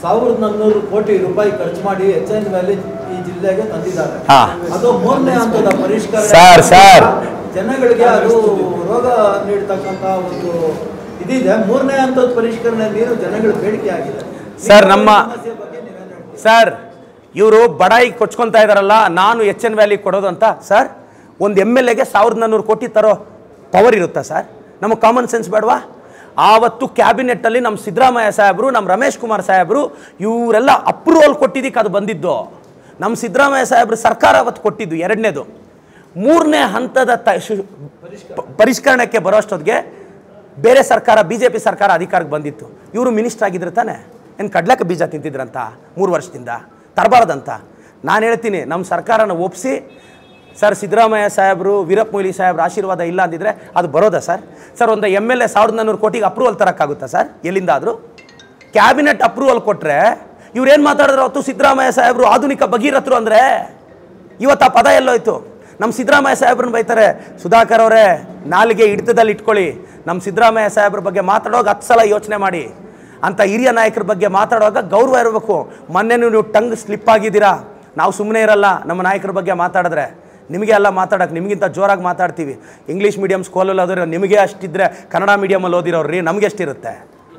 ಸಾವಿರದ ನಾನ್ನೂರು ಕೋಟಿ ರೂಪಾಯಿ ಖರ್ಚು ಮಾಡಿ ಎಚ್ ಎನ್ ವ್ಯಾಲಿ ಈ ಜಿಲ್ಲೆಗೆ ತಂದಿದ್ದಾರೆ ಹಾ. ಅದು ಮೂರನೇ ಹಂತದ ಪರಿಷ್ಕರಣೆ ಸರ್, ಸರ್. ಜನಗಳಿಗೆ ಅದು ರೋಗ ನೀಡ್ತಕ್ಕಂತ ಒಂದು ಇದಿದೆ ಮೂರನೇ ಹಂತದ ಪರಿಷ್ಕರಣೆ ನೀರು ಜನಗಳ ಬೇಡಿಕೆ ಆಗಿದೆ ಸರ್, ನಮ್ಮ- ಸಮಸ್ಯೆ ಬಗ್ಗೆ ನೀವೇನ್ ಹೇಳ್ತೀರಾ? ಸರ್ ಇವರು ಬಡಾಯಿ ಕೊಚ್ಕೊತಾ ಇದಾರಲ್ಲ ನಾನು ಎಚ್ ಎನ್ ವ್ಯಾಲಿ ಕೊಡೋದು ಅಂತ ಸರ್ ಒಂದು ಎಮ್ ಎಲ್ ಎಗೆ ಸಾವಿರದ ನಾನ್ನೂರು ಕೋಟಿ ತರೋ ಪವರ್ ಇರುತ್ತಾ ಸರ್ ನಮಗೆ ಕಾಮನ್ ಸೆನ್ಸ್ ಬೇಡವಾ ಆವತ್ತು ಕ್ಯಾಬಿನೆಟ್ಟಲ್ಲಿ ನಮ್ಮ ಸಿದ್ದರಾಮಯ್ಯ ಸಾಹೇಬರು ನಮ್ಮ ರಮೇಶ್ ಕುಮಾರ್ ಸಾಹೇಬರು ಇವರೆಲ್ಲ ಅಪ್ರೂವಲ್ ಕೊಟ್ಟಿದ್ದಕ್ಕೆ ಅದು ಬಂದಿದ್ದು ನಮ್ಮ ಸಿದ್ದರಾಮಯ್ಯ ಸಾಹೇಬರು ಸರ್ಕಾರ ಅವತ್ತು ಕೊಟ್ಟಿದ್ದು ಎರಡನೇದು ಮೂರನೇ ಹಂತದ ತ ಶು- ಪ- ಪರಿಷ್ಕರಣಕ್ಕೆ ಬರೋಷ್ಟೊತ್ತಿಗೆ ಬೇರೆ ಸರ್ಕಾರ ಬಿ ಜೆ ಪಿ ಸರ್ಕಾರ ಅಧಿಕಾರಕ್ಕೆ ಬಂದಿತ್ತು ಇವರು ಮಿನಿಸ್ಟರ್ ಆಗಿದ್ರು ತಾನೆ ಏನು ಕಡ್ಲಕ್ಕೆ ಬೀಜ ತಿಂತಿದ್ರಂತ ಮೂರು ವರ್ಷದಿಂದ ತರಬಾರ್ದಂತ ನಾನು ಹೇಳ್ತೀನಿ ನಮ್ಮ ಸರ್ಕಾರನ ಒಪ್ಪಿಸಿ ಸರ್ ಸಿದ್ದರಾಮಯ್ಯ ಸಾಹೇಬರು ವೀರಪ್ಪ ಮೊಯ್ಲಿ ಸಾಹೇಬ್ರ ಆಶೀರ್ವಾದ ಇಲ್ಲ ಅಂದಿದ್ರೆ ಅದು ಬರೋದಾ ಸರ್ ಸರ್ ಒಂದು ಎಮ್ ಎಲ್ ಎ ಸಾವಿರದ ನಾನ್ನೂರು ಕೋಟಿಗೆ ಅಪ್ರೂವಲ್ ತರೋಕ್ಕಾಗುತ್ತಾ ಸರ್ ಎಲ್ಲಿಂದ ಆದರೂ ಕ್ಯಾಬಿನೆಟ್ ಅಪ್ರೂವಲ್ ಕೊಟ್ಟರೆ ಇವ್ರೇನು ಮಾತಾಡಿದ್ರು ಅವತ್ತು ಸಿದ್ದರಾಮಯ್ಯ ಸಾಹೇಬರು ಆಧುನಿಕ ಭಗೀರಥರು ಅಂದರೆ ಇವತ್ತು ಆ ಪದ ಎಲ್ಲೋಯ್ತು ನಮ್ಮ ಸಿದ್ದರಾಮಯ್ಯ ಸಾಹೇಬ್ರನ್ನ ಬೈತಾರೆ ಸುಧಾಕರ್ ಅವರೇ ನಾಲಿಗೆ ಹಿಡಿತದಲ್ಲಿ ಇಟ್ಕೊಳ್ಳಿ ನಮ್ಮ ಸಿದ್ದರಾಮಯ್ಯ ಸಾಹೇಬ್ರ ಬಗ್ಗೆ ಮಾತಾಡುವಾಗ ಹತ್ತು ಸಲ ಯೋಚನೆ ಮಾಡಿ ಅಂತ ಹಿರಿಯ ನಾಯಕರ ಬಗ್ಗೆ ಮಾತಾಡುವಾಗ ಗೌರವ ಇರಬೇಕು ಮೊನ್ನೆ ನೀವು ಟಂಗ್ ಸ್ಲಿಪ್ ಆಗಿದ್ದೀರಾ ನಾವು ಸುಮ್ಮನೆ ಇರಲ್ಲ ನಮ್ಮ ನಾಯಕರ ಬಗ್ಗೆ ಮಾತಾಡಿದ್ರೆ ನಿಮಗೆ ಎಲ್ಲ ಮಾತಾಡೋಕೆ ನಿಮಗಿಂತ ಜೋರಾಗಿ ಮಾತಾಡ್ತೀವಿ ಇಂಗ್ಲೀಷ್ ಮೀಡಿಯಮ್ ಸ್ಕೂಲಲ್ಲಿ ಓದಿರೋ ನಿಮಗೆ ಅಷ್ಟಿದ್ರೆ ಕನ್ನಡ ಮೀಡಿಯಮಲ್ಲಿ ಓದಿರೋರು ರೀ ನಮಗೆ ಎಷ್ಟಿರುತ್ತೆ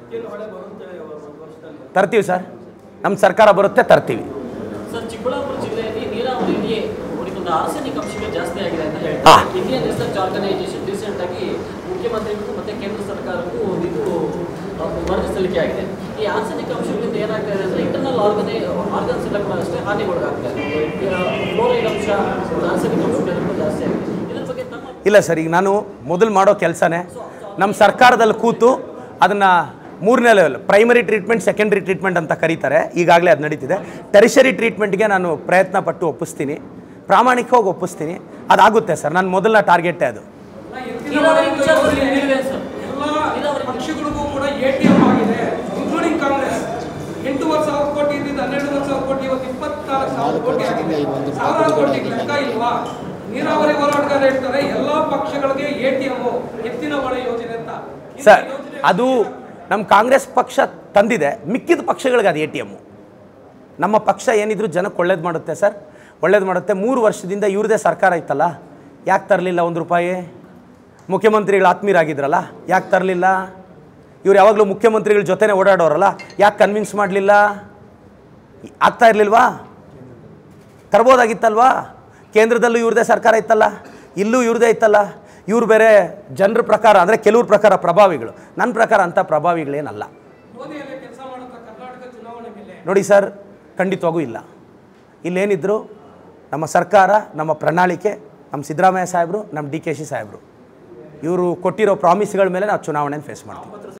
ತರ್ತೀವಿ ಸರ್ ನಮ್ಮ ಸರ್ಕಾರ ಬರುತ್ತೆ ತರ್ತೀವಿ ಸರ್ ಚಿಕ್ಕಬಳ್ಳಾಪುರ ಜಿಲ್ಲೆಯಲ್ಲಿ ನೀರಾವರಿಯಲ್ಲಿ ಒಂದು ಆರ್ಸೆನಿಕ್ ಅಂಶಗಳು ಜಾಸ್ತಿ ಆಗಿದೆ ಅಂತ ಹಾ. ಹೇಳ್ತಾರೆ ಇಂಡಿಯನ್ ರಿಸರ್ಚ್ ಆರ್ಗನೈಸೇಷನ್ ರೀಸೆಂಟ್ ಆಗಿ ಮುಖ್ಯಮಂತ್ರಿಗಳಿಗೂ ಮತ್ತೆ ಕೇಂದ್ರ ಸರ್ಕಾರಕ್ಕೂ ಒಂದು ಇದು ಆ, ವರದಿ ಸಲ್ಲಿಕೆ ಆಗಿದೆ ಈ ಆರ್ಸೆನಿಕ್ ಅಂಶಗಳಿಂದ ಏನಾಗ್ತಾ ಇದೆ ಅಂದ್ರೆ ಇಂಟರ್ನಲ್ ಆರ್ಗನೇ ಆರ್ಗನ್ಸ್ ಎಲ್ಲ ಕೂಡ ಅಷ್ಟೇ ಹಾನಿಗೊಳಗಾಗ್ತಾ ಇದೆ ಫ್ಲೋರೈಡ್ ಅಂಶ ಆರ್ಸೆನಿಕ್ ಅಂಶಗಳು ಜಾಸ್ತಿ ಆಗಿದೆ ಇದ್ರ ಬಗ್ಗೆ ತಮ್ಮ ಇಲ್ಲ ಸರ್ ಈಗ ನಾನು ಮೊದಲು ಮಾಡೋ ಕೆಲಸನೇ ನಮ್ಮ ಸರ್ಕಾರದಲ್ಲಿ ಕೂತು ಅದನ್ನು ಮೂರನೇ level primary treatment secondary treatment ಅಂತ ಕರೀತಾರೆ ಈಗಾಗಲೇ ಅದು ನಡೀತಿದೆ ಟೆರಿಷರಿ ಟ್ರೀಟ್ಮೆಂಟ್ಗೆ ನಾನು ಪ್ರಯತ್ನ ಪಟ್ಟು ಒಪ್ಪಿಸ್ತೀನಿ ಪ್ರಾಮಾಣಿಕವಾಗಿ ಒಪ್ಪಿಸ್ತೀನಿ ಅದಾಗುತ್ತೆ ಸರ್ ನನ್ನ ಮೊದಲನ ಟಾರ್ಗೆಟೇ ಅದು ನೀರಾವರಿ ವಿಚಾರದಲ್ಲಿ ನೀವೇ ಸರ್ ಎಲ್ಲ ಪಕ್ಷಗಳಿಗೂ ಕೂಡ ಎ ಟಿ ಎಂ ಆಗಿದೆ ಇನ್ಕ್ಲೂಡಿಂಗ್ ಕಾಂಗ್ರೆಸ್ ಎಂಟೂವರೆ ಸಾವಿರ ಕೋಟಿ ಇದ್ದಿದ್ದು ಹನ್ನೆರಡುವರೆ ಸಾವಿರ ಕೋಟಿ ಇವತ್ತು ಇಪ್ಪತ್ನಾಲ್ಕು ಸಾವಿರ ಕೋಟಿ ಆಗಿದೆ ಸಾವಿರಾರು ಕೋಟಿ ಲೆಕ್ಕ ಇಲ್ವಾ ನೀರಾವರಿ ಹೋರಾಟಗಾರ ಹೇಳ್ತಾರೆ ಎಲ್ಲಾ ಪಕ್ಷಗಳಿಗೆ ಎ ಟಿ ಎಂ ಎತ್ತಿನ ಹೊಳೆ ಯೋಜನೆ ಅಂತ ಇಂಥ ಸರ್ ಯೋಜನೆ ಅದು ನಮ್ಮ ಕಾಂಗ್ರೆಸ್ ಪಕ್ಷ ತಂದಿದೆ ಮಿಕ್ಕಿದ ಪಕ್ಷಗಳಿಗೆ ಅದು ಎ ಟಿ ಎಮ್ಮು ನಮ್ಮ ಪಕ್ಷ ಏನಿದ್ರು ಜನಕ್ಕೆ ಒಳ್ಳೇದು ಮಾಡುತ್ತೆ ಸರ್ ಒಳ್ಳೇದು ಮಾಡುತ್ತೆ ಮೂರು ವರ್ಷದಿಂದ ಇವ್ರದೇ ಸರ್ಕಾರ ಇತ್ತಲ್ಲ ಯಾಕೆ ತರಲಿಲ್ಲ ಒಂದು ರೂಪಾಯಿ ಮುಖ್ಯಮಂತ್ರಿಗಳು ಆತ್ಮೀಯರಾಗಿದ್ರಲ್ಲ ಯಾಕೆ ತರಲಿಲ್ಲ ಇವ್ರು ಯಾವಾಗಲೂ ಮುಖ್ಯಮಂತ್ರಿಗಳ ಜೊತೆನೇ ಓಡಾಡೋರಲ್ಲ ಯಾಕೆ ಕನ್ವಿನ್ಸ್ ಮಾಡಲಿಲ್ಲ ಆಗ್ತಾ ಇರಲಿಲ್ವಾ ತರ್ಬೋದಾಗಿತ್ತಲ್ವಾ ಕೇಂದ್ರದಲ್ಲೂ ಇವ್ರದೇ ಸರ್ಕಾರ ಇತ್ತಲ್ಲ ಇಲ್ಲೂ ಇವ್ರದೇ ಇತ್ತಲ್ಲ ಇವ್ರು ಬೇರೆ ಜನರ ಪ್ರಕಾರ ಅಂದರೆ ಕೆಲವ್ರ ಪ್ರಕಾರ ಪ್ರಭಾವಿಗಳು ನನ್ನ ಪ್ರಕಾರ ಅಂಥ ಪ್ರಭಾವಿಗಳೇನಲ್ಲ ಮೋದಿಯಲ್ಲಿ ಕೆಲಸ ಮಾಡುತ್ತ ಕರ್ನಾಟಕ ಚುನಾವಣೆ ಮೇಲೆ ನೋಡಿ ಸರ್ ಖಂಡಿತವಾಗೂ ಇಲ್ಲ ಇಲ್ಲೇನಿದ್ರು ನಮ್ಮ ಸರ್ಕಾರ ನಮ್ಮ ಪ್ರಣಾಳಿಕೆ ನಮ್ಮ ಸಿದ್ದರಾಮಯ್ಯ ಸಾಹೇಬರು ನಮ್ಮ ಡಿ ಕೆ ಶಿ ಸಾಹೇಬರು ಇವರು ಕೊಟ್ಟಿರೋ ಪ್ರಾಮಿಸ್ಗಳ ಮೇಲೆ ನಾವು ಚುನಾವಣೆನ ಫೇಸ್ ಮಾಡ್ತೀವಿ